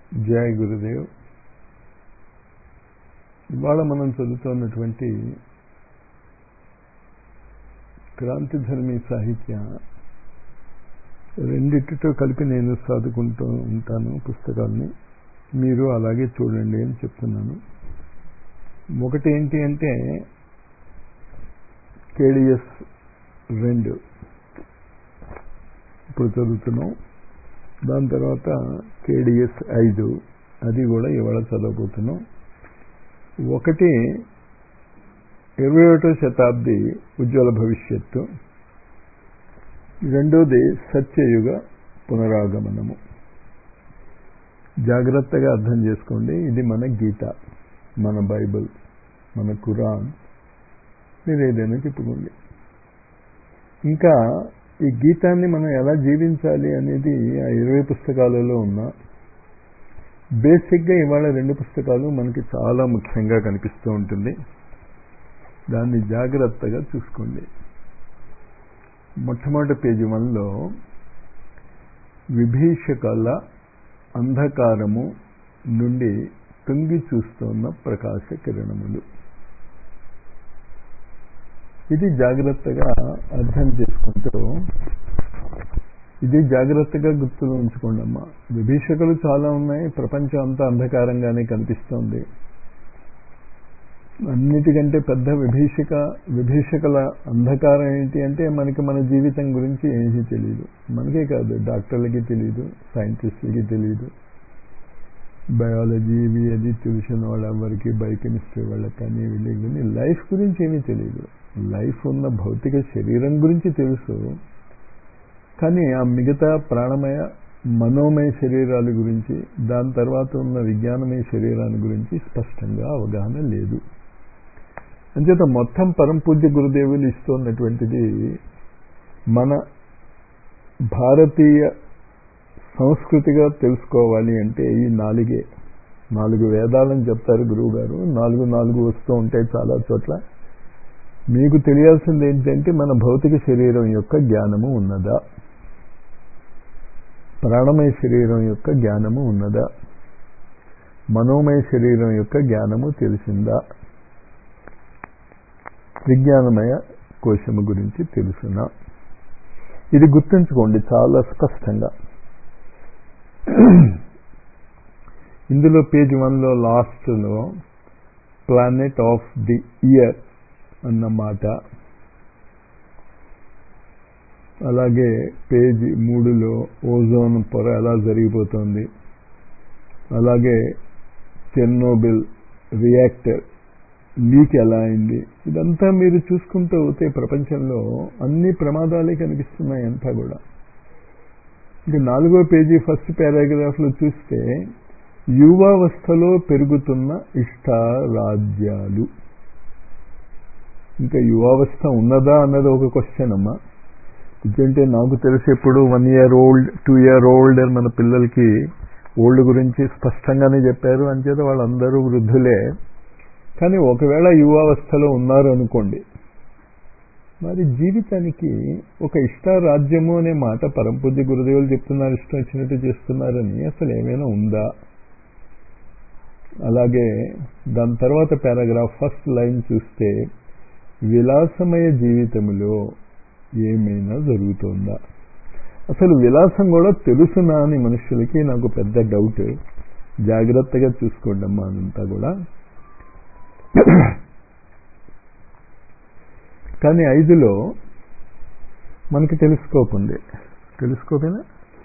జయ గురుదేవ్ ఇవాళ మనం చదువుతున్నటువంటి క్రాంతిధర్మి సాహిత్య రెండిటితో కలిపి నేను చదువుకుంటూ ఉంటాను పుస్తకాల్ని మీరు అలాగే చూడండి అని చెప్తున్నాను ఒకటి ఏంటి అంటే కేడిఎస్ రెండు ఇప్పుడు చదువుతున్నాం దాని తర్వాత కేడిఎస్ ఐదు అది కూడా ఇవాళ చదవబోతున్నాం ఒకటి ఇరవై ఒకటో శతాబ్ది ఉజ్వల భవిష్యత్తు రెండోది సత్యయుగ పునరాగమనము జాగ్రత్తగా అర్థం చేసుకోండి ఇది మన గీత మన బైబిల్ మన కురాన్ మీరు ఏదైనా చెప్పుకోండి ఇంకా ఈ గీతాన్ని మనం ఎలా జీవించాలి అనేది ఆ ఇరవై పుస్తకాలలో ఉన్న బేసిక్గా ఇవాళ రెండు పుస్తకాలు మనకి చాలా ముఖ్యంగా కనిపిస్తూ ఉంటుంది దాన్ని జాగ్రత్తగా చూసుకోండి మొట్టమొదటి పేజీ వన్లో విభీషకల అంధకారము నుండి తుంగి చూస్తున్న ప్రకాశ కిరణములు ఇది జాగ్రత్తగా అర్థం చేసుకుంటూ ఇది జాగ్రత్తగా గుర్తులో ఉంచుకోండి అమ్మా విభీషకులు చాలా ఉన్నాయి ప్రపంచం అంతా అంధకారంగానే కనిపిస్తోంది అన్నిటికంటే పెద్ద విభీషక విభీషకుల అంధకారం ఏంటి అంటే మనకి మన జీవితం గురించి ఏమీ తెలియదు మనకే కాదు డాక్టర్లకి తెలియదు సైంటిస్టులకి తెలియదు బయాలజీ ఇవి అది తెలిసిన వాళ్ళు ఎవరికి బయోకెమిస్ట్రీ వాళ్ళకి కానీ వీళ్ళకి కానీ లైఫ్ గురించి ఏమీ తెలియదు లైఫ్ ఉన్న భౌతిక శరీరం గురించి తెలుసు కానీ ఆ మిగతా ప్రాణమయ మనోమయ శరీరాల గురించి దాని తర్వాత ఉన్న విజ్ఞానమయ శరీరాన్ని గురించి స్పష్టంగా అవగాహన లేదు అంచేత మొత్తం పరంపూజ్య గురుదేవులు ఇస్తున్నటువంటిది మన భారతీయ సంస్కృతిగా తెలుసుకోవాలి అంటే ఈ నాలుగే నాలుగు వేదాలని చెప్తారు గురువు గారు నాలుగు నాలుగు వస్తూ ఉంటాయి చాలా చోట్ల మీకు తెలియాల్సింది ఏంటంటే మన భౌతిక శరీరం యొక్క జ్ఞానము ఉన్నదా ప్రాణమయ శరీరం యొక్క జ్ఞానము ఉన్నదా మనోమయ శరీరం యొక్క జ్ఞానము తెలిసిందా విజ్ఞానమయ కోశము గురించి తెలుసునా ఇది గుర్తుంచుకోండి చాలా స్పష్టంగా ఇందులో పేజ్ వన్లో లాస్ట్లో ప్లానెట్ ఆఫ్ ది ఇయర్ అన్న మాట అలాగే పేజీ మూడులో ఓజోన్ పొర ఎలా జరిగిపోతుంది అలాగే చెర్నోబిల్ రియాక్టర్ లీక్ ఎలా అయింది ఇదంతా మీరు చూసుకుంటూ పోతే ప్రపంచంలో అన్ని ప్రమాదాలే కనిపిస్తున్నాయి అంతా కూడా ఇంకా నాలుగో పేజీ ఫస్ట్ పారాగ్రాఫ్లో చూస్తే యువావస్థలో పెరుగుతున్న ఇష్టారాజ్యాలు ఇంకా యువావస్థ ఉన్నదా అన్నది ఒక క్వశ్చన్ అమ్మా ఎందుకంటే నాకు తెలిసి ఎప్పుడు one year old two year old మన పిల్లలకి ఓల్డ్ గురించి స్పష్టంగానే చెప్పారు అంచేత వాళ్ళందరూ వృద్ధులే కానీ ఒకవేళ యువావస్థలో ఉన్నారు అనుకోండి మరి జీవితానికి ఒక ఇష్టారాజ్యము అనే మాట పరంపూజ్య గురుదేవులు చెప్తున్నారు ఇష్టం వచ్చినట్టు చేస్తున్నారని అసలు ఏమైనా ఉందా అలాగే దాని తర్వాత పారాగ్రాఫ్ ఫస్ట్ లైన్ చూస్తే విలాసమయ జీవితములో ఏమైనా జరుగుతుందా అసలు విలాసం కూడా తెలుసునా అని మనుషులకి నాకు పెద్ద డౌట్ జాగ్రత్తగా చూసుకోండి అమ్మా అదంతా కూడా కానీ ఐదులో మనకి టెలిస్కోప్ ఉంది టెలిస్కోపేనా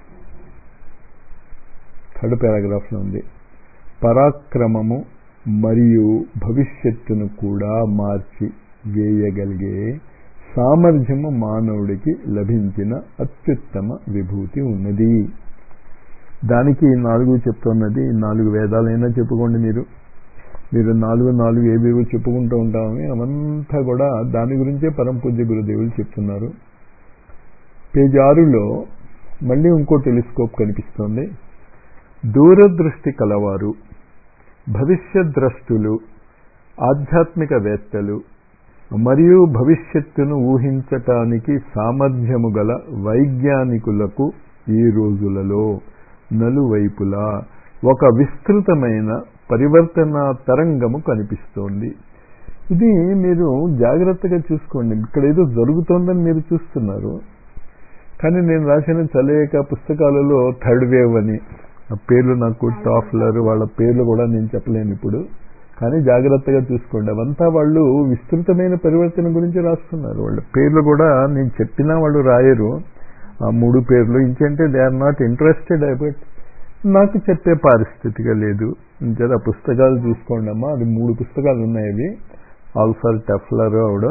థర్డ్ పారాగ్రాఫ్లో ఉంది పరాక్రమము మరియు భవిష్యత్తును కూడా మార్చి వేయగలిగే సామర్థ్యము మానవుడికి లభించిన అత్యుత్తమ విభూతి ఉన్నది దానికి నాలుగు చెప్తున్నది నాలుగు వేదాలైనా చెప్పుకోండి మీరు మీరు నాలుగు నాలుగు ఏవేవో చెప్పుకుంటూ ఉంటామని అవంతా కూడా దాని గురించే పరం పూజ్య గురుదేవులు చెప్తున్నారు పేజ్ ఆరులో మళ్ళీ ఇంకో టెలిస్కోప్ కనిపిస్తోంది దూరదృష్టి కలవారు భవిష్యద్రష్టులు ఆధ్యాత్మికవేత్తలు మరియు భవిష్యత్తును ఊహించటానికి సామర్థ్యము గల వైజ్ఞానికులకు ఈ రోజులలో నలువైపులా ఒక విస్తృతమైన పరివర్తన తరంగము కనిపిస్తోంది ఇది మీరు జాగ్రత్తగా చూసుకోండి ఇక్కడ ఏదో జరుగుతోందని మీరు చూస్తున్నారు కానీ నేను రాసిన చలేక పుస్తకాలలో థర్డ్ వేవ్ అని ఆ పేర్లు నాకు టాఫ్లర్ వాళ్ళ పేర్లు కూడా నేను చెప్పలేను ఇప్పుడు కానీ జాగ్రత్తగా చూసుకోండి అవంతా వాళ్ళు విస్తృతమైన పరివర్తన గురించి రాస్తున్నారు వాళ్ళ పేర్లు కూడా నేను చెప్పినా వాళ్ళు రాయరు ఆ మూడు పేర్లు ఇంకంటే they are not interested about నాకు చెప్పే పారిస్థితిగా లేదు ఇంకేదా పుస్తకాలు చూసుకోండి అమ్మా అది మూడు పుస్తకాలు ఉన్నాయి అవి ఆల్ఫర్ టఫ్లర్ ఆవిడ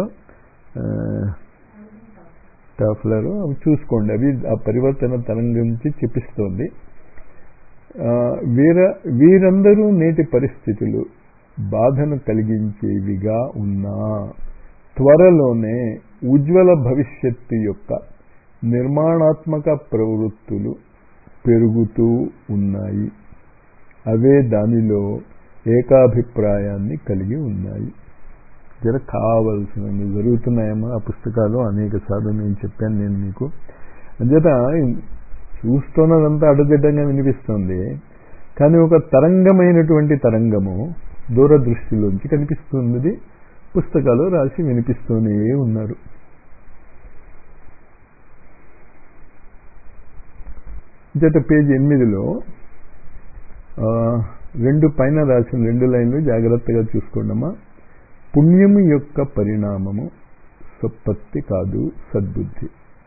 టఫ్లర్ అవి చూసుకోండి అవి ఆ పరివర్తన తరం గురించి చెప్పిస్తోంది వీర వీరందరూ నేటి పరిస్థితులు బాధను కలిగించేవిగా ఉన్నా త్వరలోనే ఉజ్వల భవిష్యత్తు యొక్క నిర్మాణాత్మక ప్రవృత్తులు పెరుగుతూ ఉన్నాయి అవే దానిలో ఏకాభిప్రాయాన్ని కలిగి ఉన్నాయి జర కావలసిన జరుగుతున్నాయమ్మా ఆ పుస్తకాలు అనేక సార్లు నేను చెప్పాను నేను మీకు అంచేత చూస్తున్నదంతా అడుగడ్డంగా వినిపిస్తుంది కానీ ఒక తరంగమైనటువంటి తరంగము దూరదృష్టిలోంచి కనిపిస్తున్నది పుస్తకాలు రాసి వినిపిస్తూనే ఉన్నారు జత పేజ్ ఎనిమిదిలో రెండు పైన రాసిన రెండు లైన్లు జాగ్రత్తగా చూసుకోండమ్మా పుణ్యము యొక్క పరిణామము సొప్పత్తి కాదు సద్బుద్ధి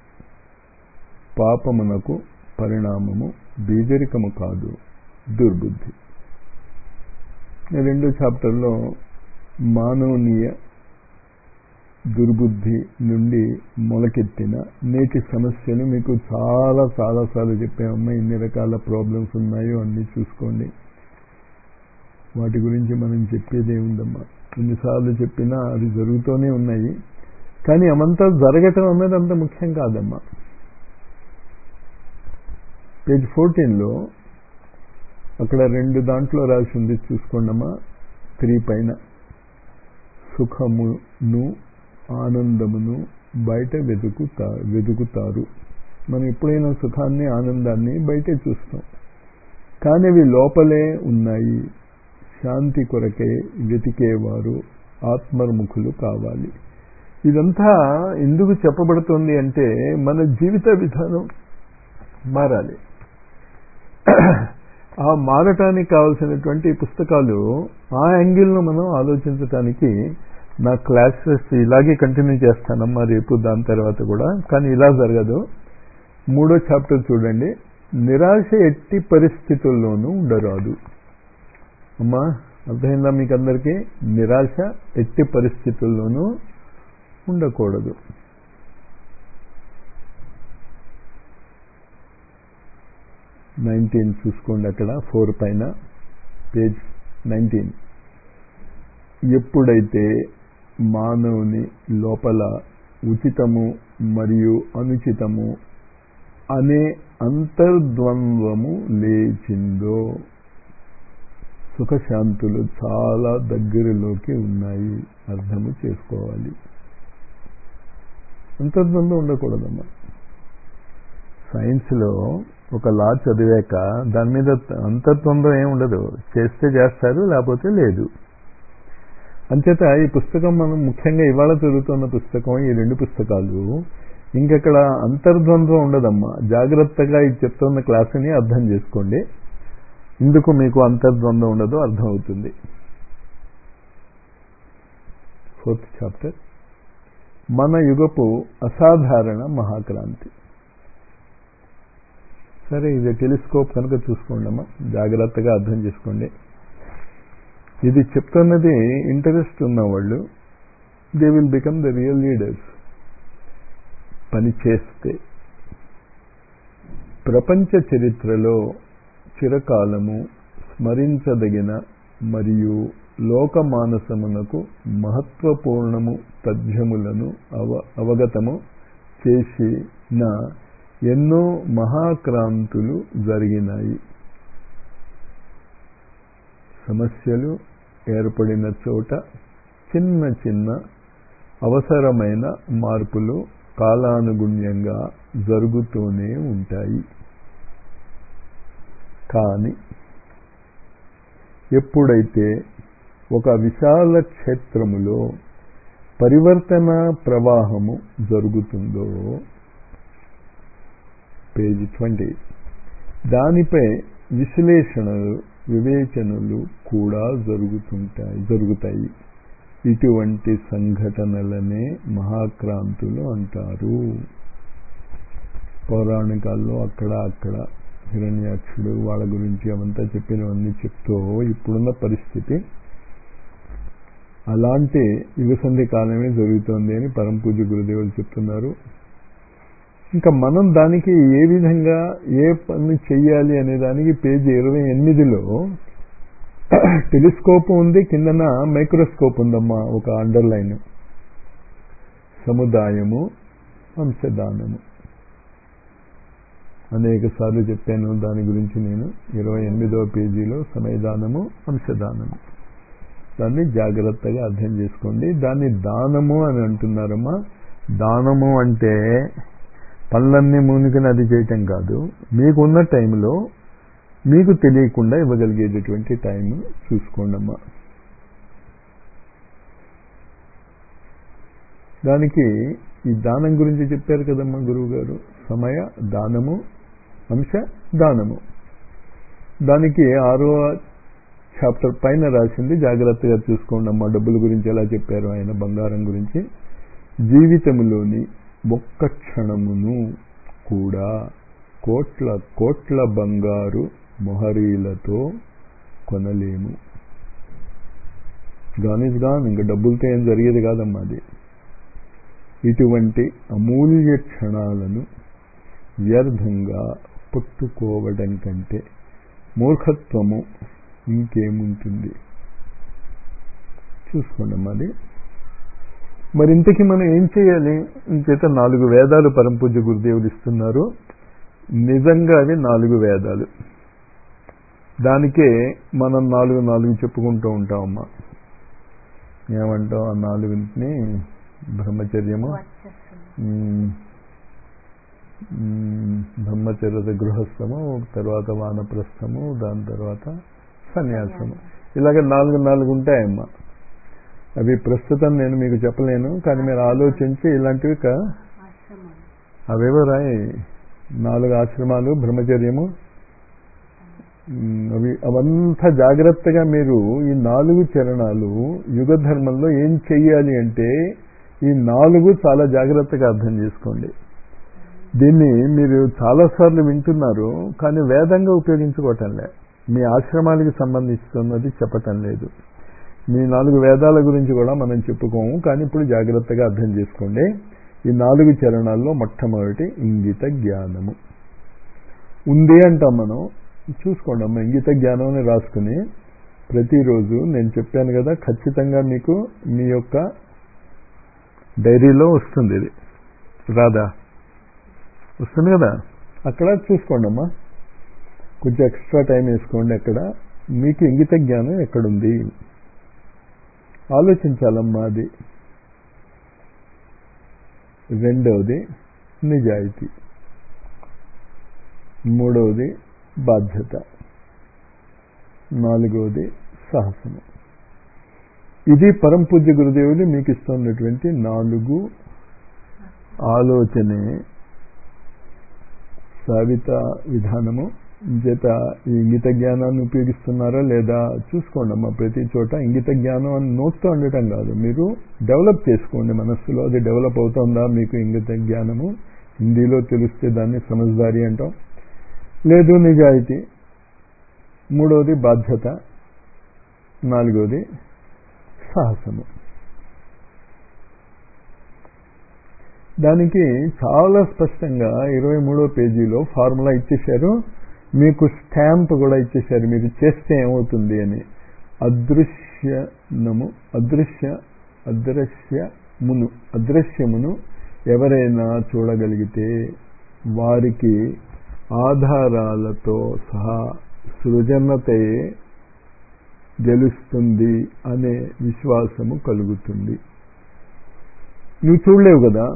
పాపమునకు పరిణామము బీజరికము కాదు దుర్బుద్ధి రెండో చాప్టర్లో మానవనీయ దుర్బుద్ధి నుండి మొలకెత్తిన నేటి సమస్యలు మీకు చాలా చాలా సార్లు చెప్పామమ్మా ఎన్ని రకాల ప్రాబ్లమ్స్ ఉన్నాయో అన్నీ చూసుకోండి వాటి గురించి మనం చెప్పేదే ఉందమ్మా ఎన్నిసార్లు చెప్పినా అది జరుగుతూనే ఉన్నాయి కానీ అవంతా జరగటం అన్నది అంత ముఖ్యం కాదమ్మా పేజ్ ఫోర్టీన్లో అక్కడ రెండు దాంట్లో రాసి ఉంది చూసుకోండమ్మా త్రీ పైన సుఖమును ఆనందమును బయట వెతుకుతా వెతుకుతారు మనం ఎప్పుడైనా సుఖాన్ని ఆనందాన్ని బయటే చూస్తాం కానీ అవి లోపలే ఉన్నాయి శాంతి కొరకే వెతికేవారు ఆత్మర్ముఖులు కావాలి ఇదంతా ఎందుకు చెప్పబడుతుంది అంటే మన జీవిత విధానం మారాలి ఆ మారటానికి కావలసినటువంటి పుస్తకాలు ఆ యాంగిల్లో మనం ఆలోచించటానికి నా క్లాసెస్ ఇలాగే కంటిన్యూ చేస్తానమ్మా రేపు దాని తర్వాత కూడా కానీ ఇలా జరగదు మూడో చాప్టర్ చూడండి నిరాశ ఎట్టి పరిస్థితుల్లోనూ ఉండరాదు అమ్మా అర్థమైందా మీకు అందరికీ నిరాశ ఎట్టి పరిస్థితుల్లోనూ ఉండకూడదు నైన్టీన్ చూసుకోండి అక్కడ ఫోర్ పైన పేజ్ నైన్టీన్ ఎప్పుడైతే మానవుని లోపల ఉచితము మరియు అనుచితము అనే అంతర్ద్వంద్వము లేచిందో సుఖశాంతులు చాలా దగ్గరలోకి ఉన్నాయి అర్థము చేసుకోవాలి అంతర్ద్వంద్వం ఉండకూడదమ్మా సైన్స్లో ఒక లా చదివాక దాని మీద అంతర్ద్వంద్వం ఏమి ఉండదు చేస్తే చేస్తారు లేకపోతే లేదు అంచేత ఈ పుస్తకం మనం ముఖ్యంగా ఇవాళ చదువుతున్న పుస్తకం ఈ రెండు పుస్తకాలు ఇంకెక్కడ అంతర్ద్వంద్వం ఉండదమ్మా జాగ్రత్తగా ఇది చెప్తున్న క్లాసుని అర్థం చేసుకోండి ఇందుకు మీకు అంతర్ద్వంద్వం ఉండదు అర్థమవుతుంది ఫోర్త్ చాప్టర్ మన యుగపు అసాధారణ మహాక్రాంతి సరే ఇది టెలిస్కోప్ కనుక చూసుకోండి అమ్మా జాగ్రత్తగా అర్థం చేసుకోండి ఇది చెప్తున్నది ఇంట్రెస్ట్ ఉన్నవాళ్ళు they will become the real leaders పని చేస్తే ప్రపంచ చరిత్రలో చిరకాలము స్మరించదగిన మరియు లోకమానసమునకు మహత్వపూర్ణము తథ్యములను అవ అవగతము చేసిన ఎన్నో మహాక్రాంతులు జరిగినాయి సమస్యలు ఏర్పడిన చోట చిన్న చిన్న అవసరమైన మార్పులు కాలానుగుణ్యంగా జరుగుతూనే ఉంటాయి కానీ ఎప్పుడైతే ఒక విశాల క్షేత్రములో పరివర్తన ప్రవాహము జరుగుతుందో పేజీ ట్వంటీ దానిపై విశ్లేషణలు వివేచనలు కూడా జరుగుతుంటాయి జరుగుతాయి ఇటువంటి సంఘటనలనే మహాక్రాంతులు అంటారు పౌరాణికాల్లో అక్కడ అక్కడ హిరణ్యాక్షుడు వాళ్ళ గురించి అవంతా చెప్పినవన్నీ చెప్తూ ఇప్పుడున్న పరిస్థితి అలాంటి యుగసంధి కాలమే జరుగుతోంది అని పరమ పూజ్య గురుదేవులు చెప్తున్నారు ఇంకా మనం దానికి ఏ విధంగా ఏ పని చెయ్యాలి అనే దానికి పేజీ ఇరవై ఎనిమిదిలో టెలిస్కోప్ ఉంది కిందన మైక్రోస్కోప్ ఉందమ్మా ఒక అండర్లైన్ సముదాయము అంశదానము అనేక సార్లు చెప్పాను దాని గురించి నేను ఇరవై ఎనిమిదవ పేజీలో సమయదానము అంశదానము దాన్ని జాగ్రత్తగా అర్థం చేసుకోండి దాన్ని దానము అని అంటున్నారమ్మా దానము అంటే పనులన్నీ మూనికని అది చేయటం కాదు మీకున్న టైంలో మీకు తెలియకుండా ఇవ్వగలిగేటటువంటి టైం చూసుకోండి అమ్మా దానికి ఈ దానం గురించి చెప్పారు కదమ్మా గురువు గారు సమయ దానము అంశ దానము దానికి ఆరో చాప్టర్ పైన రాసింది జాగ్రత్తగా చూసుకోండి అమ్మా డబ్బుల గురించి ఎలా చెప్పారు ఆయన బంగారం గురించి జీవితంలోని ఒక్క క్షణమును కూడా కోట్ల కోట్ల బంగారు మొహరీలతో కొనలేము గానిస్ గాన్ ఇంకా డబ్బులతో ఏం జరిగేది కాదమ్మా అది ఇటువంటి అమూల్య క్షణాలను వ్యర్థంగా పట్టుకోవడం కంటే మూర్ఖత్వము ఇంకేముంటుంది చూసుకోండి మరి మరి ఇంతకీ మనం ఏం చేయాలి ఇంచేత నాలుగు వేదాలు పరంపూజ్య గురుదేవులు ఇస్తున్నారు నిజంగా అవి నాలుగు వేదాలు దానికే మనం నాలుగు నాలుగు చెప్పుకుంటూ ఉంటామమ్మా ఏమంటాం ఆ నాలుగుని బ్రహ్మచర్యము బ్రహ్మచర్య గృహస్థము తర్వాత వానప్రస్థము దాని తర్వాత సన్యాసము ఇలాగ నాలుగు నాలుగు ఉంటాయమ్మా అవి ప్రస్తుతం నేను మీకు చెప్పలేను కానీ మీరు ఆలోచించి ఇలాంటివి అవేవో రాయి నాలుగు ఆశ్రమాలు బ్రహ్మచర్యము అవి అవంతా జాగ్రత్తగా మీరు ఈ నాలుగు చరణాలు యుగ ధర్మంలో ఏం చెయ్యాలి అంటే ఈ నాలుగు చాలా జాగ్రత్తగా అర్థం చేసుకోండి దీన్ని మీరు చాలాసార్లు వింటున్నారు కానీ వేదంగా ఉపయోగించుకోవటం లే మీ ఆశ్రమానికి సంబంధిస్తున్నది చెప్పటం లేదు మీ నాలుగు వేదాల గురించి కూడా మనం చెప్పుకోము కానీ ఇప్పుడు జాగ్రత్తగా అర్థం చేసుకోండి ఈ నాలుగు చరణాల్లో మొట్టమొదటి ఇంగిత జ్ఞానము ఉంది అంటాం మనం చూసుకోండి అమ్మ ఇంగిత జ్ఞానం అని రాసుకుని ప్రతిరోజు నేను చెప్పాను కదా ఖచ్చితంగా మీకు మీ యొక్క డైరీలో వస్తుంది ఇది రాదా వస్తుంది కదా అక్కడ చూసుకోండి అమ్మా కొంచెం ఎక్స్ట్రా టైం వేసుకోండి అక్కడ మీకు ఇంగిత జ్ఞానం ఎక్కడుంది ఆలోచించాలమ్మా అది రెండవది నిజాయితీ మూడవది బాధ్యత నాలుగవది సాహసము ఇది పరంపూజ్య గురుదేవులు మీకు ఇస్తున్నటువంటి నాలుగు ఆలోచనే సావిత విధానము చేత ఈ ఇంగిత జ్ఞానాన్ని ఉపయోగిస్తున్నారా లేదా చూసుకోండి అమ్మా ప్రతి చోట ఇంగిత జ్ఞానం అని నోట్తో ఉండటం కాదు మీరు డెవలప్ చేసుకోండి మనస్సులో అది డెవలప్ అవుతుందా మీకు ఇంగిత జ్ఞానము హిందీలో తెలిస్తే దాన్ని సమజ్దారి అంటాం లేదు నిజాయితీ మూడవది బాధ్యత నాలుగవది సాహసము దానికి చాలా స్పష్టంగా ఇరవై మూడో పేజీలో ఫార్ములా ఇచ్చేశారు మీకు స్టాంప్ కూడా ఇచ్చేశారు మీరు చేస్తే ఏమవుతుంది అని అదృశ్యనము అదృశ్య అదృశ్యమును అదృశ్యమును ఎవరైనా చూడగలిగితే వారికి ఆధారాలతో సహా సృజనతయే గెలుస్తుంది అనే విశ్వాసము కలుగుతుంది నువ్వు చూడలేవు కదా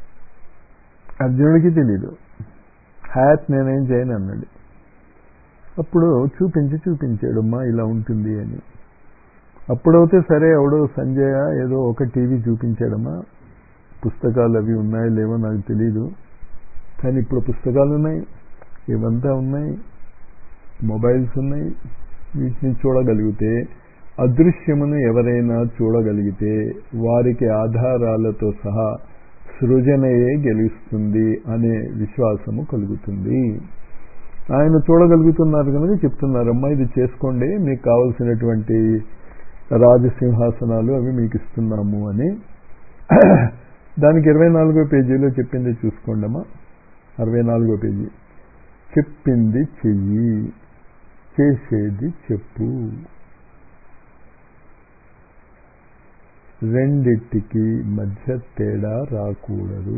అర్జునుడికి తెలీదు హ్యాట్ నేనేం చేయను అన్నాడు అప్పుడు చూపించి చూపించాడమ్మా ఇలా ఉంటుంది అని అప్పుడైతే సరే ఎవడో సంజయ ఏదో ఒక టీవీ చూపించాడమ్మా పుస్తకాలు అవి ఉన్నాయో లేవో నాకు తెలీదు కానీ ఇప్పుడు పుస్తకాలు ఉన్నాయి ఇవంతా ఉన్నాయి మొబైల్స్ ఉన్నాయి వీటిని చూడగలిగితే అదృశ్యమును ఎవరైనా చూడగలిగితే వారికి ఆధారాలతో సహా సృజనయే గెలుస్తుంది అనే విశ్వాసము కలుగుతుంది ఆయన చూడగలుగుతున్నారు కనుక చెప్తున్నారమ్మా ఇది చేసుకోండి మీకు కావలసినటువంటి రాజసింహాసనాలు అవి మీకు ఇస్తున్నాము అని దానికి ఇరవై నాలుగో పేజీలో చెప్పింది చూసుకోండి అమ్మా అరవై నాలుగో పేజీ చెప్పింది చెయ్యి చేసేది చెప్పు రెండిటికి మధ్య తేడా రాకూడదు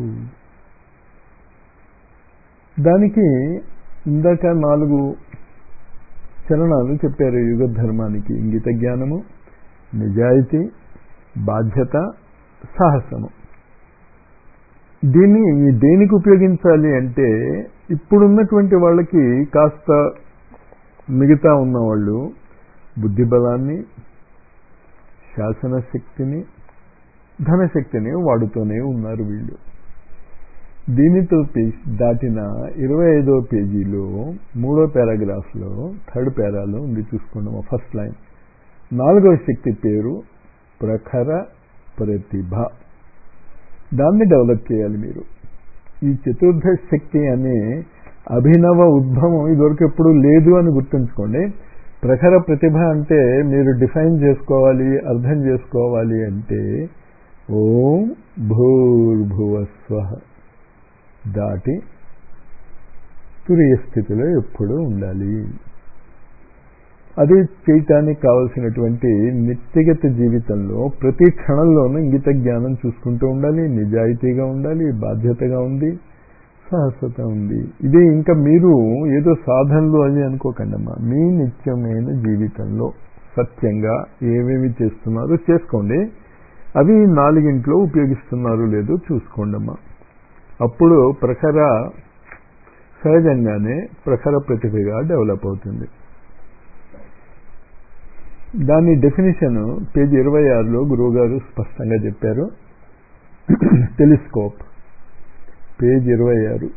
దానికి ఇందాక నాలుగు చరణాలు చెప్పారు యుగ ధర్మానికి ఇంగిత జ్ఞానము నిజాయితీ బాధ్యత సాహసము దీన్ని దేనికి ఉపయోగించాలి అంటే ఇప్పుడున్నటువంటి వాళ్ళకి కాస్త మిగతా ఉన్నవాళ్ళు బుద్ధి బలాన్ని శాసనశక్తిని ధనశక్తిని వాడుతూనే ఉన్నారు వీళ్ళు దీనితో దాటిన ఇరవై ఐదో పేజీలో మూడో పారాగ్రాఫ్లో థర్డ్ పారాలో ఉంది చూసుకున్నాము ఫస్ట్ లైన్ నాలుగవ శక్తి పేరు ప్రఖర ప్రతిభ దాన్ని డెవలప్ చేయాలి మీరు ఈ చతుర్థ శక్తి అనే అభినవ ఉద్భవం ఇదివరకు ఎప్పుడు లేదు అని గుర్తుంచుకోండి ప్రఖర ప్రతిభ అంటే మీరు డిఫైన్ చేసుకోవాలి అర్థం చేసుకోవాలి అంటే ఓం భూర్భువస్వ దాటి తురియ స్థితిలో ఎప్పుడూ ఉండాలి అది చేయటానికి కావలసినటువంటి నిత్యగత జీవితంలో ప్రతి క్షణంలోనూ ఇంగిత జ్ఞానం చూసుకుంటూ ఉండాలి నిజాయితీగా ఉండాలి బాధ్యతగా ఉంది సహసత ఉంది ఇది ఇంకా మీరు ఏదో సాధనలు అని అనుకోకండి అమ్మా మీ నిత్యమైన జీవితంలో సత్యంగా ఏమేమి చేస్తున్నారో చేసుకోండి అవి నాలుగింట్లో ఉపయోగిస్తున్నారు లేదో చూసుకోండి అమ్మా అప్పుడు ప్రఖర సహజంగానే ప్రఖర ప్రతిభగా డెవలప్ అవుతుంది దాని డెఫినేషన్ పేజీ ఇరవై ఆరులో గురువుగారు స్పష్టంగా చెప్పారు టెలిస్కోప్ పేజ్ ఇరవై ఆరు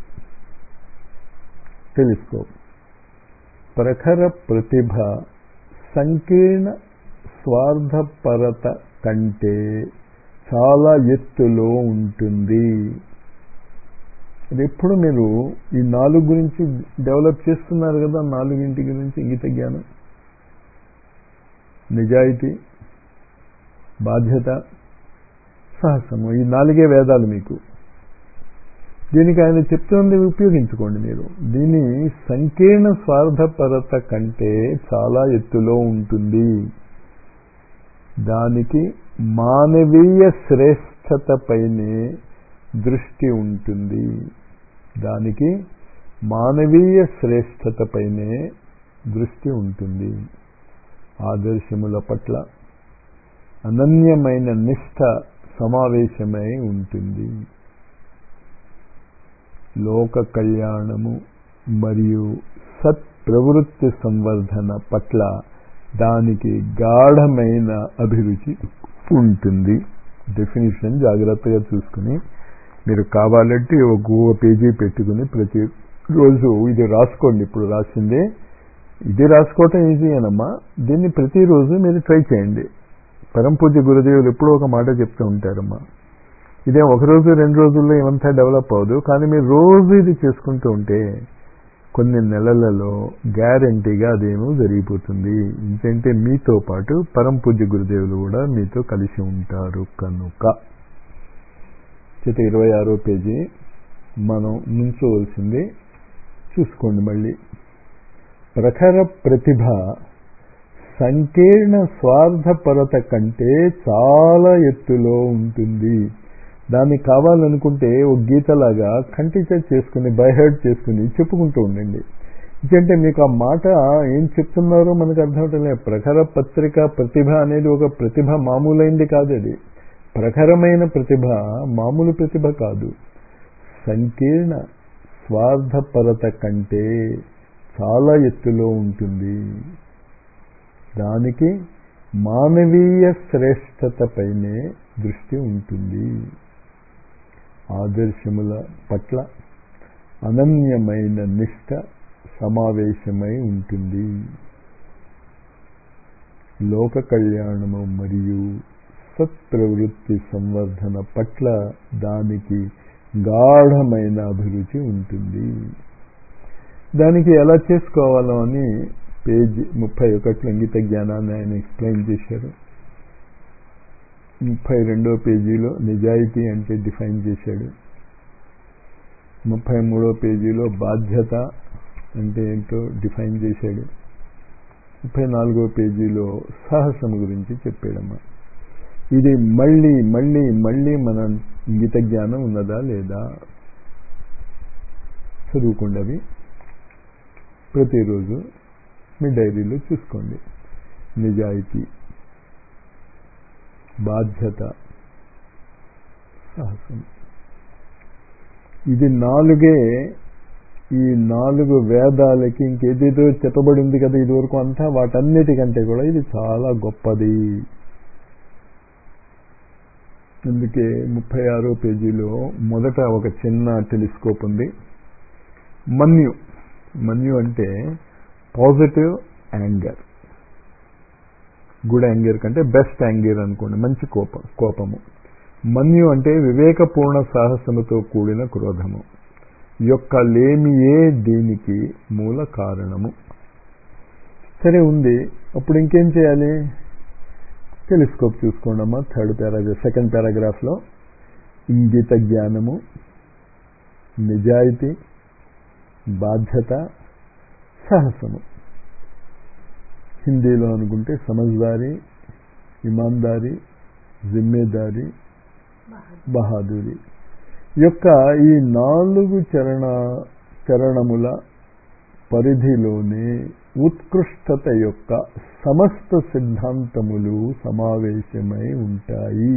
టెలిస్కోప్ ప్రఖర ప్రతిభ సంకీర్ణ స్వార్థపరత కంటే చాలా ఎత్తులో ఉంటుంది అది ఎప్పుడు మీరు ఈ నాలుగు గురించి డెవలప్ చేస్తున్నారు కదా నాలుగింటి గురించి ఇంగిత జ్ఞానం నిజాయితీ బాధ్యత సాహసము ఈ నాలుగే వేదాలు మీకు దీనికి ఆయన చెప్తుంది ఉపయోగించుకోండి మీరు దీని సంకీర్ణ స్వార్థపరత కంటే చాలా ఎత్తులో ఉంటుంది దానికి మానవీయ శ్రేష్టతపైనే దృష్టి ఉంటుంది దానికి మానవీయ శ్రేష్టతపైనే దృష్టి ఉంటుంది ఆదర్శముల పట్ల అనన్యమైన నిష్ఠ సమావేశమై ఉంటుంది లోక కళ్యాణము మరియు సత్ ప్రవృత్తి సంవర్ధన పట్ల దానికి గాఢమైన అభిరుచి ఉంటుంది డెఫినేషన్ జాగ్రత్తగా చూసుకుని మీరు కావాలంటే ఒక పేజీ పెట్టుకుని ప్రతి రోజు ఇది రాసుకోండి ఇప్పుడు రాసిందే ఇది రాసుకోవటం ఈజీ అనమ్మా దీన్ని ప్రతిరోజు మీరు ట్రై చేయండి పరంపూజ్య గురుదేవులు ఎప్పుడో ఒక మాట చెప్తూ ఉంటారమ్మా ఇదే ఒక రోజు రెండు రోజుల్లో ఏమంతా డెవలప్ అవ్వదు కానీ మీరు రోజు ఇది చేసుకుంటూ ఉంటే కొన్ని నెలలలో గ్యారంటీగా అదేమో జరిగిపోతుంది ఎందుకంటే మీతో పాటు పరంపూజ్య గురుదేవులు కూడా మీతో కలిసి ఉంటారు కనుక చేత ఇరవై ఆరో పేజీ మనం నుంచోవలసింది చూసుకోండి మళ్ళీ ప్రఖర ప్రతిభ సంకీర్ణ స్వార్థపరత కంటే చాలా ఎత్తులో ఉంటుంది దానికి కావాలనుకుంటే ఒక గీతలాగా కంటిచ చేసుకుని బైహర్డ్ చేసుకుని చెప్పుకుంటూ ఉండండి ఎందుకంటే మీకు ఆ మాట ఏం చెప్తున్నారో మనకు అర్థం లేదు ప్రఖర పత్రిక ప్రతిభ అనేది ఒక ప్రతిభ మామూలైంది కాదు అది ప్రఖరమైన ప్రతిభ మామూలు ప్రతిభ కాదు సంకీర్ణ స్వార్థపరత కంటే చాలా ఎత్తులో ఉంటుంది దానికి మానవీయ శ్రేష్టతపైనే దృష్టి ఉంటుంది ఆదర్శముల పట్ల అనన్యమైన నిష్ట సమావేశమై ఉంటుంది లోక కళ్యాణము మరియు సత్ప్రవృత్తి సంవర్ధన పట్ల దానికి గాఢమైన అభిరుచి ఉంటుంది దానికి ఎలా చేసుకోవాలో అని పేజీ ముప్పై ఒకటిలో ఇంగిత జ్ఞానాన్ని ఆయన ఎక్స్ప్లెయిన్ చేశారు ముప్పై రెండో పేజీలో నిజాయితీ అంటే డిఫైన్ చేశాడు ముప్పై మూడో పేజీలో బాధ్యత అంటే ఏంటో డిఫైన్ చేశాడు ముప్పై నాలుగో పేజీలో సాహసం గురించి చెప్పాడమ్మా ఇది మళ్ళీ మళ్ళీ మళ్ళీ మన ఇంగిత జ్ఞానం ఉన్నదా లేదా చదువుకోండి అవి ప్రతిరోజు మీ డైరీలో చూసుకోండి నిజాయితీ బాధ్యత సాహసం ఇది నాలుగే ఈ నాలుగు వేదాలకి ఇంకేదేదో చెప్పబడి ఉంది కదా ఇదివరకు అంతా వాటన్నిటికంటే కూడా ఇది చాలా గొప్పది అందుకే ముప్పై ఆరో పేజీలో మొదట ఒక చిన్న టెలిస్కోప్ ఉంది మన్యు మన్యు అంటే పాజిటివ్ యాంగర్ గుడ్ యాంగర్ కంటే బెస్ట్ యాంగర్ అనుకోండి మంచి కోపం కోపము మన్యు అంటే వివేకపూర్ణ సాహసముతో కూడిన క్రోధము యొక్క లేమియే దీనికి మూల కారణము సరే ఉంది అప్పుడు ఇంకేం చేయాలి టెలిస్కోప్ చూసుకోండి అమ్మా థర్డ్ పారాగ్రాఫ్ సెకండ్ పారాగ్రాఫ్లో ఇంగిత జ్ఞానము నిజాయితీ బాధ్యత సాహసము హిందీలో అనుకుంటే సమజ్దారి ఇమాందారి జిమ్మేదారి బహాదూరి యొక్క ఈ నాలుగు చరణ చరణముల పరిధిలోనే ఉత్కృష్టత యొక్క సమస్త సిద్ధాంతములు సమావేశమై ఉంటాయి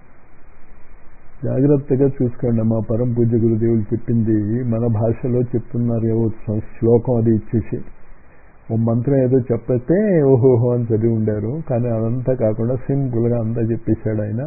జాగ్రత్తగా చూసుకోండి మా పరం పూజ్య గురుదేవులు చెప్పింది మన భాషలో చెప్తున్నారు ఏవో శ్లోకం అది ఇచ్చేసి ఓ మంత్రం ఏదో చెప్పేస్తే ఓహోహో అని చదివి ఉండారు కానీ అదంతా కాకుండా సింపుల్గా అంతా చెప్పేశాడు ఆయన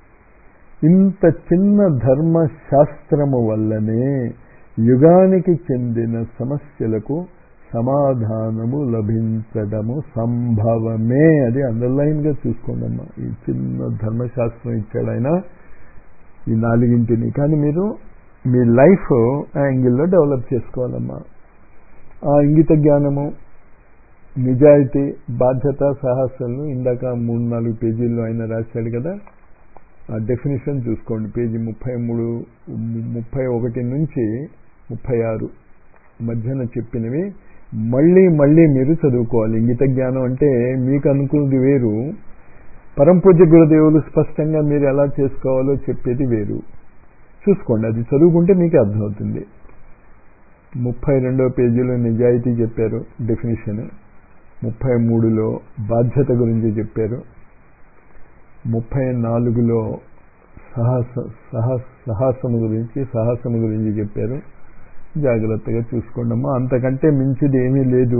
ఇంత చిన్న ధర్మ శాస్త్రము వల్లనే యుగానికి చెందిన సమస్యలకు సమాధానము లభించడము సంభవమే అది అండర్లైన్గా చూసుకోండి అమ్మా ఈ చిన్న ధర్మశాస్త్రం ఇచ్చాడు ఆయన ఈ నాలుగింటిని కానీ మీరు మీ లైఫ్ యాంగిల్లో డెవలప్ చేసుకోవాలమ్మా ఆ ఇంగిత జ్ఞానము నిజాయితీ బాధ్యత సాహసాలను ఇందాక మూడు నాలుగు పేజీల్లో ఆయన రాశాడు కదా ఆ డెఫినేషన్ చూసుకోండి పేజీ ముప్పై మూడు ముప్పై ఒకటి నుంచి ముప్పై ఆరు మధ్యన చెప్పినవి మళ్ళీ మళ్ళీ మీరు చదువుకోవాలి ఇంగిత జ్ఞానం అంటే మీకు అనుకున్నది వేరు పరంపూజ్య గురుదేవులు స్పష్టంగా మీరు ఎలా చేసుకోవాలో చెప్పేది వేరు చూసుకోండి అది చదువుకుంటే మీకే అర్థమవుతుంది ముప్పై రెండో పేజీలో నిజాయితీ చెప్పారు డెఫినేషన్ ముప్పై మూడులో బాధ్యత గురించి చెప్పారు ముప్పై నాలుగులో సాహస సాహస సాహసము గురించి సాహసము గురించి చెప్పారు జాగ్రత్తగా చూసుకోండమ్మా అంతకంటే మించిది ఏమీ లేదు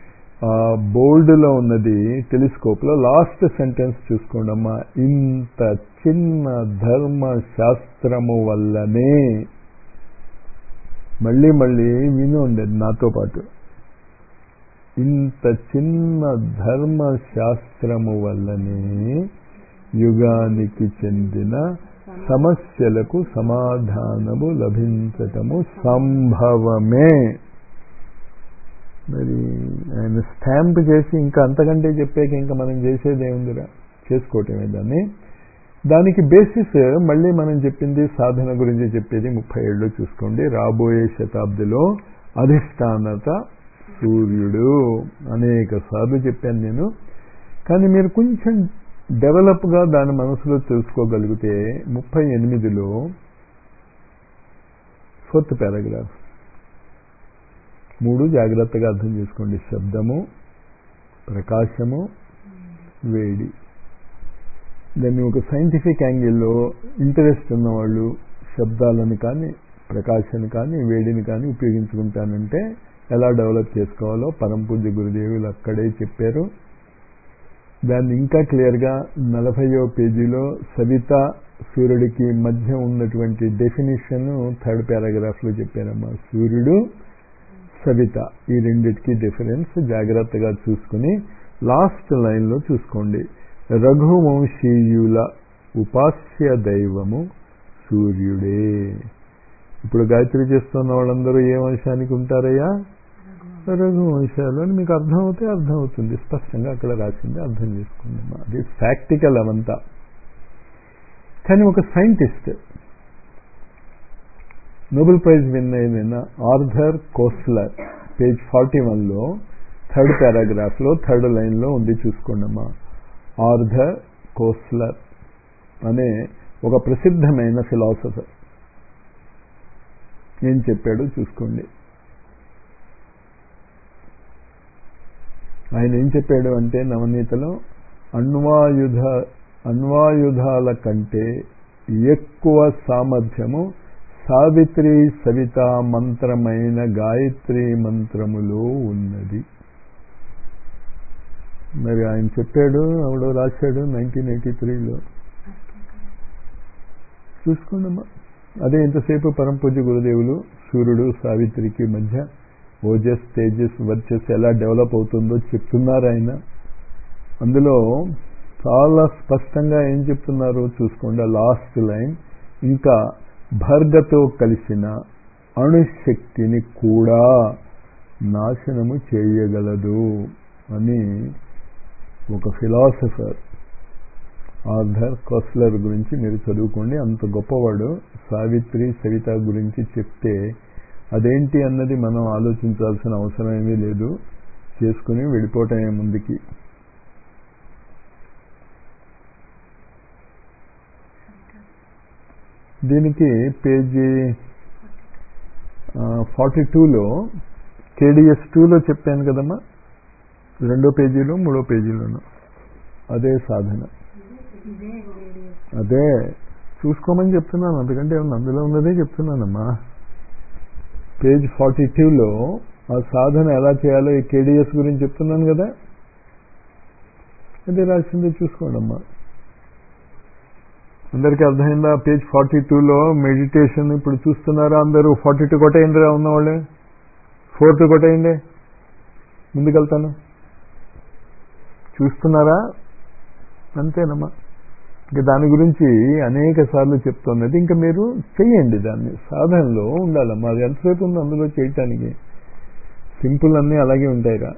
బోల్డ్లో ఉన్నది టెలిస్కోప్లో లాస్ట్ సెంటెన్స్ చూసుకోండమ్మా ఇంత చిన్న ధర్మ శాస్త్రము వల్లనే మళ్ళీ మళ్ళీ వినండి నాతో పాటు ఇంత చిన్న ధర్మ శాస్త్రము వల్లనే యుగానికి చెందిన సమస్యలకు సమాధానము లభించటము సంభవమే మరి ఆయన స్టాంప్ చేసి ఇంకా అంతకంటే చెప్పాక ఇంకా మనం చేసేది ఏముందిరా చేసుకోవటమే దాన్ని దానికి బేసిస్ మళ్ళీ మనం చెప్పింది సాధన గురించి చెప్పేది ముప్పై ఏళ్ళు చూసుకోండి రాబోయే శతాబ్దిలో అధిష్టానత సూర్యుడు అనేక సార్లు చెప్పాను నేను కానీ మీరు కొంచెం డెవలప్గా దాని మనసులో తెలుసుకోగలిగితే ముప్పై ఎనిమిదిలో ఫోర్త్ పారాగ్రాఫ్ మూడు జాగ్రత్తగా అర్థం చేసుకోండి శబ్దము ప్రకాశము వేడి దాన్ని ఒక సైంటిఫిక్ యాంగిల్లో ఇంట్రెస్ట్ ఉన్నవాళ్ళు శబ్దాలను కానీ ప్రకాశాన్ని కానీ వేడిని కానీ ఉపయోగించుకుంటానంటే ఎలా డెవలప్ చేసుకోవాలో పరమ పూజ్య గురుదేవులు అక్కడే చెప్పారు దాన్ని ఇంకా క్లియర్గా నలభయో పేజీలో సవిత సూర్యుడికి మధ్య ఉన్నటువంటి డెఫినేషన్ థర్డ్ పారాగ్రాఫ్లో చెప్పారమ్మా సూర్యుడు సవిత ఈ రెండిటికి డిఫరెన్స్ జాగ్రత్తగా చూసుకుని లాస్ట్ లైన్లో చూసుకోండి రఘువంశీయుల ఉపాస్య దైవము సూర్యుడే ఇప్పుడు గాయత్రి చేస్తున్న వాళ్ళందరూ ఏ వంశానికి ఉంటారయ్యా రఘువంశాలు అని మీకు అర్థమవుతే అర్థమవుతుంది స్పష్టంగా అక్కడ రాసింది అర్థం చేసుకోండి అది ప్రాక్టికల్ అవంతా కానీ ఒక సైంటిస్ట్ నోబెల్ ప్రైజ్ విన్ అయిన ఆర్థర్ కోస్లర్ పేజ్ ఫార్టీ వన్లో థర్డ్ పారాగ్రాఫ్లో థర్డ్ లైన్లో ఉంది చూసుకోండి అమ్మా ఆర్థర్ కోస్లర్ అనే ఒక ప్రసిద్ధమైన ఫిలాసఫర్ ఏం చెప్పాడో చూసుకోండి ఆయన ఏం చెప్పాడు అంటే నవనీతలో అణ్వాయుధ అణ్వాయుధాల కంటే ఎక్కువ సామర్థ్యము సావిత్రి సవిత మంత్రమైన గాయత్రి మంత్రములో ఉన్నది మరి ఆయన చెప్పాడు ఆవిడ రాశాడు నైన్టీన్ ఎయిటీ త్రీలో చూసుకోండమ్మా అదే ఇంతసేపు పరంపూజ గురుదేవులు సూర్యుడు సావిత్రికి మధ్య ఓజస్ తేజస్ వర్చస్ ఎలా డెవలప్ అవుతుందో చెప్తున్నారు ఆయన అందులో చాలా స్పష్టంగా ఏం చెప్తున్నారో చూసుకోండి లాస్ట్ లైన్ ఇంకా భర్గతో కలిసిన అణుశక్తిని కూడా నాశనము చేయగలదు అని ఒక ఫిలాసఫర్ ఆర్థర్ కొస్లర్ గురించి మీరు చదువుకోండి అంత గొప్పవాడు సావిత్రి సవిత గురించి చెప్తే అదేంటి అన్నది మనం ఆలోచించాల్సిన అవసరం ఏమీ లేదు చేసుకుని వెళ్ళిపోవటమే ముందుకి దీనికి పేజీ ఫార్టీ టూలో కేడిఎస్ టూలో చెప్పాను కదమ్మా రెండో పేజీలో మూడో పేజీలోను అదే సాధన అదే చూసుకోమని చెప్తున్నాను అందుకంటే అందులో ఉన్నదే చెప్తున్నానమ్మా పేజ్ ఫార్టీ టూలో ఆ సాధన ఎలా చేయాలో ఈ కేడిఎస్ గురించి చెప్తున్నాను కదా అదే రాసిందే చూసుకోండి అమ్మా అందరికీ అర్థమైందా పేజ్ ఫార్టీ టూలో మెడిటేషన్ ఇప్పుడు చూస్తున్నారా అందరూ ఫార్టీ టూ కొట్టేయండిరా ఉన్నవాళ్ళే ఫోర్ టూ కొట్టేయండి ముందుకెళ్తాను చూస్తున్నారా అంతేనమ్మా ఇంకా దాని గురించి అనేక సార్లు చెప్తున్నది ఇంకా మీరు చెయ్యండి దాన్ని సాధనలో ఉండాలమ్మా అది ఎంతసేపు ఉంది అందులో చేయటానికి సింపుల్ అన్నీ అలాగే ఉంటాయిరా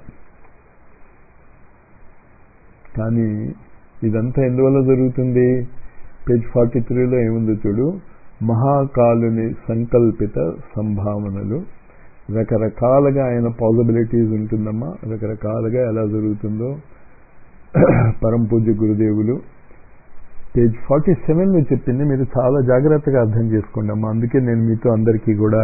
కానీ ఇదంతా ఎందువల్ల జరుగుతుంది పేజ్ ఫార్టీ త్రీలో ఏముంది చూడు మహాకాలుని సంకల్పిత సంభావనలు రకరకాలుగా ఆయన పాసిబిలిటీస్ ఉంటుందమ్మా రకరకాలుగా ఎలా జరుగుతుందో పరం పూజ్య గురుదేవులు పేజ్ ఫార్టీ సెవెన్లో చెప్పింది మీరు చాలా జాగ్రత్తగా అర్థం చేసుకోండి అమ్మా అందుకే నేను మీతో అందరికీ కూడా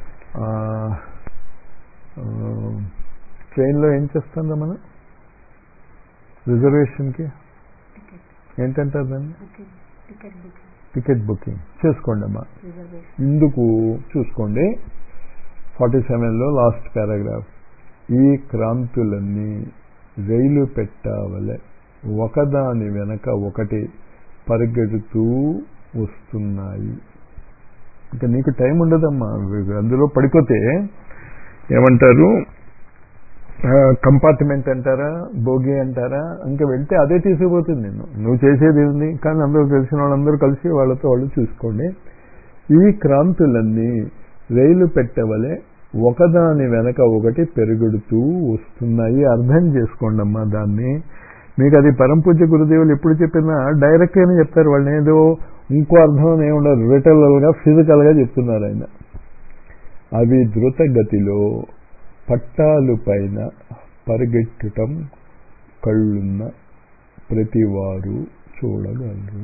ట్రైన్లో ఏం చేస్తుందా మనం రిజర్వేషన్కి ఏంటంటారు దాన్ని టికెట్ బుకింగ్ చేసుకోండి అమ్మా ఇందుకు చూసుకోండి ఫార్టీ సెవెన్లో లాస్ట్ పారాగ్రాఫ్ ఈ క్రాంతులన్నీ రైలు పెట్టవలే ఒకదాని వెనక ఒకటి పరిగెడుతూ వస్తున్నాయి ఇంకా నీకు టైం ఉండదమ్మా అందులో పడిపోతే ఏమంటారు కంపార్ట్మెంట్ అంటారా బోగి అంటారా ఇంకా వెళ్తే అదే తీసుకుపోతుంది నేను నువ్వు చేసేది ఉంది కానీ అందరూ తెలిసిన వాళ్ళందరూ కలిసి వాళ్ళతో వాళ్ళు చూసుకోండి ఈ క్రాంతులన్నీ రైలు పెట్టవలే ఒకదాని వెనక ఒకటి పెరుగుడుతూ వస్తున్నాయి అర్థం చేసుకోండి అమ్మా దాన్ని మీకు అది పరంపూజ గురుదేవులు ఎప్పుడు చెప్పినా డైరెక్ట్గానే చెప్తారు వాళ్ళు ఏదో ఇంకో అర్థం ఏముండదు రిటర్నల్గా ఫిజికల్గా చెప్తున్నారు ఆయన అవి ద్రుత గతిలో పట్టాలు పైన పరిగెట్టడం కళ్ళున్న ప్రతివారు చూడగలరు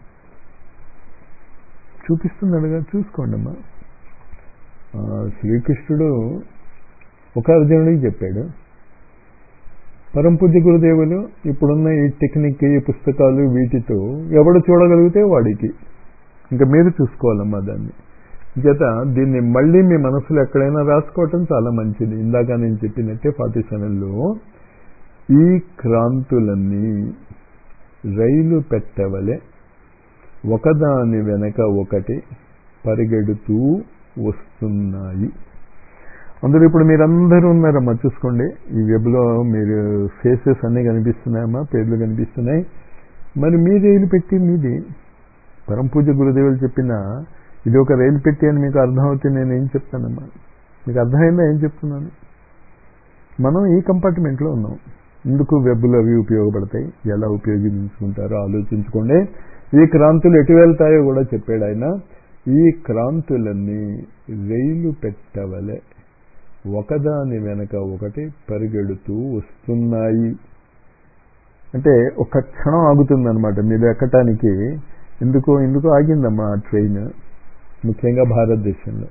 చూపిస్తున్నాడుగా చూసుకోండి అమ్మా శ్రీకృష్ణుడు ఒక అర్జునుడికి చెప్పాడు పరంపూజ్య గురుదేవులు ఇప్పుడున్న ఈ టెక్నిక్ ఈ పుస్తకాలు వీటితో ఎవడు చూడగలిగితే వాడికి ఇంకా మీరు చూసుకోవాలమ్మా దాన్ని చేత దీన్ని మళ్ళీ మీ మనసులో ఎక్కడైనా రాసుకోవటం చాలా మంచిది ఇందాక నేను చెప్పినట్టే ఫార్టీ సెవెన్లో ఈ క్రాంతులన్నీ రైలు పెట్టవలే ఒకదాని వెనక ఒకటి పరిగెడుతూ వస్తున్నాయి అందరూ ఇప్పుడు మీరందరూ ఉన్నారమ్మా చూసుకోండి ఈ వెబ్లో మీరు ఫేసెస్ అన్నీ కనిపిస్తున్నాయమ్మా పేర్లు కనిపిస్తున్నాయి మరి మీ రైలు పెట్టి మీది పరమ పూజ గురుదేవులు చెప్పిన ఇది ఒక రైలు పెట్టి అని మీకు అర్థమవుతుంది నేను ఏం చెప్తానమ్మా మీకు అర్థమైందా ఏం చెప్తున్నాను మనం ఈ కంపార్ట్మెంట్లో ఉన్నాం ఇందుకు వెబ్లు అవి ఉపయోగపడతాయి ఎలా ఉపయోగించుకుంటారో ఆలోచించుకోండి ఈ క్రాంతులు ఎటు వెళ్తాయో కూడా చెప్పాడు ఆయన ఈ క్రాంతులన్నీ రైలు పెట్టవలే ఒకదాని వెనక ఒకటి పరిగెడుతూ వస్తున్నాయి అంటే ఒక క్షణం ఆగుతుందన్నమాట మీరు ఎక్కటానికి ఎందుకో ఎందుకో ఆగిందమ్మా ఆ ట్రైన్ ముఖ్యంగా భారతదేశంలో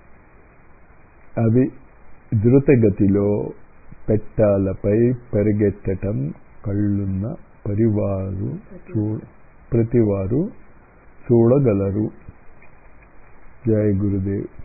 అవి ద్రుతగతిలో పెట్టాలపై పరిగెత్తటం కళ్ళున్న పరివారు చూ ప్రతివారు చూడగలరు జయ గురుదేవ్